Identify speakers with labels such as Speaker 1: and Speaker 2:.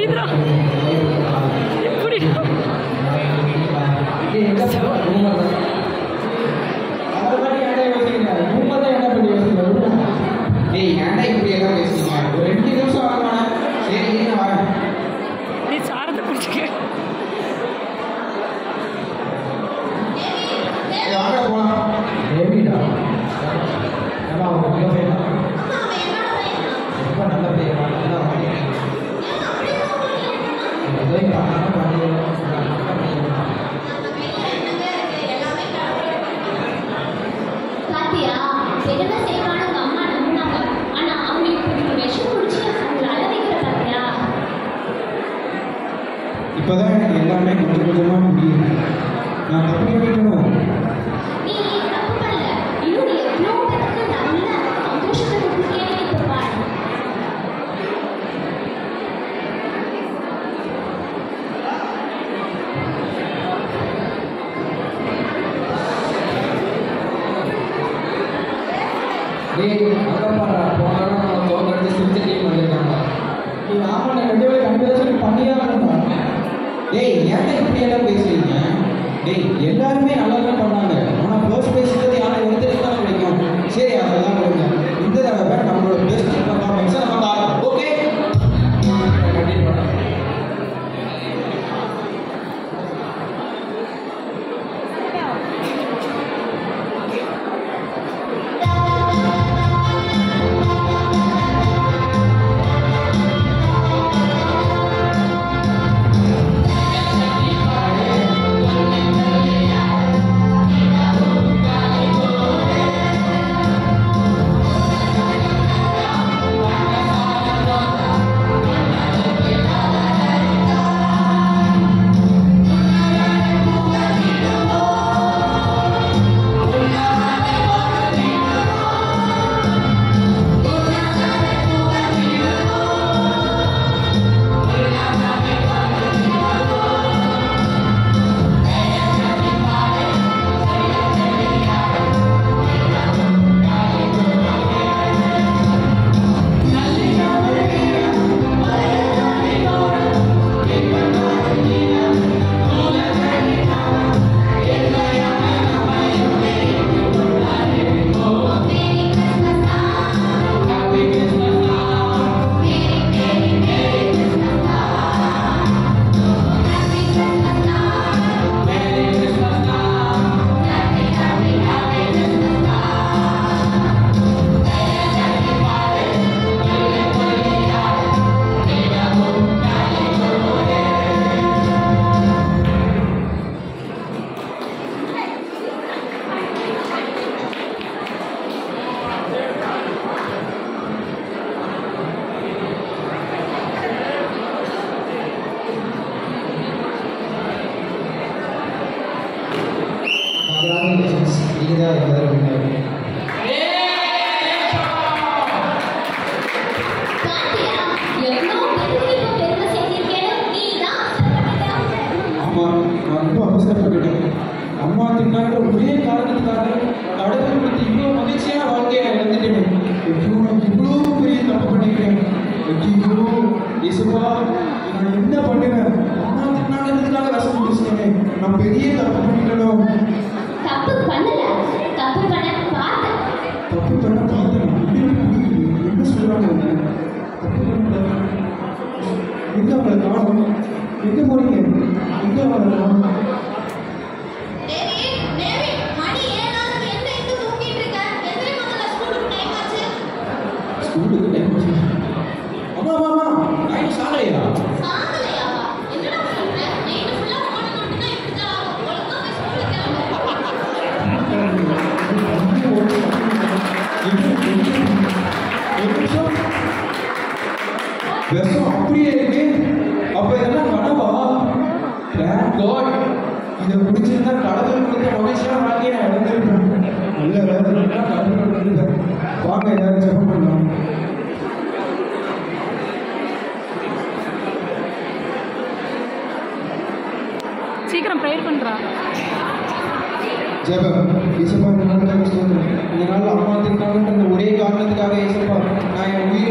Speaker 1: புரியுதா புரியுதா
Speaker 2: டேய் ஏன்டா இப்படி எல்லாம் பேசுறீங்க ஒரு ரெண்டு நிமிஷம் வாங்க சரி இருங்க வரேன்
Speaker 1: நீ சாரத்தை பிடிச்சிக்க
Speaker 2: ஏய், வாங்க போலாம்
Speaker 3: பாத்தியா என்ன செய்வான்னு உங்க அம்மா நம்பினாங்க ஆனா அவங்களுக்கு இப்படி விஷம் குடிச்சு அவங்களை அழ வைக்கிற பாத்தியா
Speaker 2: இப்போதான் எனக்கு எல்லாமே கொஞ்சம் கொஞ்சமா புரியுது நான் தப்பு பண்ணிக்கணும்
Speaker 3: நீ தப்பு பண்ணல இன்னும் நீ எவ்வளோ பேருக்கு நல்ல சந்தோஷத்தை கொடுத்துருக்கேன்னு இப்ப பாரு
Speaker 2: டேய் அங்க பாரு போனாலும் நான் தோக்கடிச்சு சிரிச்சு டீம் வந்திருக்காங்க நீ ஆமா நான் ரெண்டு பேரும் கண்டிப்பாக பண்ணிதான் ஆகணும் டேய் ஏன்டா இப்படி எல்லாம் பேசுறீங்க டேய் எல்லாருமே நல்லா தான் பண்ணாங்க ஆனா ஃபர்ஸ்ட் பேசுறது யாரும் ஒருத்தருக்கு தான் கிடைக்கும் சரி அதெல்லாம் விடுங்க இந்த தடவை நம்மளோட பெஸ்ட் பர்ஃபார்மன்ஸை நம்ம காட்டுறோம் ஓகே கண்டிப்பாக பண்ணலாம் Congratulations. நீங்க தான் இந்த தடவை winner.
Speaker 3: பாத்தியா எவ்வளோ பேருக்கு இப்ப பெருமை செஞ்சிருக்கேன்னு நீ தான் ஆசைப்பட்டுட்ட.
Speaker 2: ஆமா நான் ரொம்ப அவசரப்பட்டுட்டேன் அம்மா தின்னாங்க ஒரே காரணத்துக்காக கடவுள் கொடுத்து இவ்வளோ மகிழ்ச்சியான வாழ்க்கையை நான் இழந்துட்டேன் ஐயோ நான் இவ்வளோ பெரிய தப்பு பண்ணிக்கிறேன் ஐயோ இசுப்பா நான் என்ன பண்ணுவேன் அம்மா தின்னாங்கிறதுக்காக விஷம் குடிச்சிட்டேன் நான் பெரிய தப்பு பண்ணிட்டேனோ
Speaker 3: தப்பு பண்ணல தப்பு பண்ண பார்த்தேன்
Speaker 2: தப்பு பண்ண பார்த்தேன் என்ன சொல்றாங்க அவங்க? தப்பு பண்ண எங்க அவங்களை காணும் எங்க போறீங்க எங்க அவங்களை காணோம்?
Speaker 3: தேவி தேவி மணி ஏழாவது என்ன இன்னும் தூங்கிட்டு இருக்க எத்தனை முதல்ல ஸ்கூலுக்கு டைம் ஆச்சு
Speaker 2: ஸ்கூலுக்கு டைம் ஆச்சு அம்மா அம்மா அம்மா டைம் சாகலையா
Speaker 3: சாகலையா என்னடா சொல்ற நைட்டு ஃபுல்லா ஃபோன் நோண்டினா இப்படிதான் ஆகும் ஒழுங்கா போய் ஸ்கூலுக்கு கிளம்பு
Speaker 2: விஷம் அப்படியே இருக்கு அப்ப இதெல்லாம் கனவா Thank God. இதை முடிச்சிருந்தா கடவுள் கொடுத்த மகிழ்ச்சியான வாழ்க்கையை நான் இழந்திருப்பேன் நல்ல வேலை கடவுள் கொடுத்துருக்கேன் வாங்க எல்லாரும் ஜெபம் பண்ணலாம்
Speaker 1: சீக்கிரம் ப்ரேயர் பண்ணுறா
Speaker 2: ஜெபம் இசப்பா இந்த நாளுக்காக ஸ்தோத்திரம் இந்த நாள் அம்மா திருநாளுன்ற ஒரே காரணத்துக்காக இசப்பா நான் என் உயிரை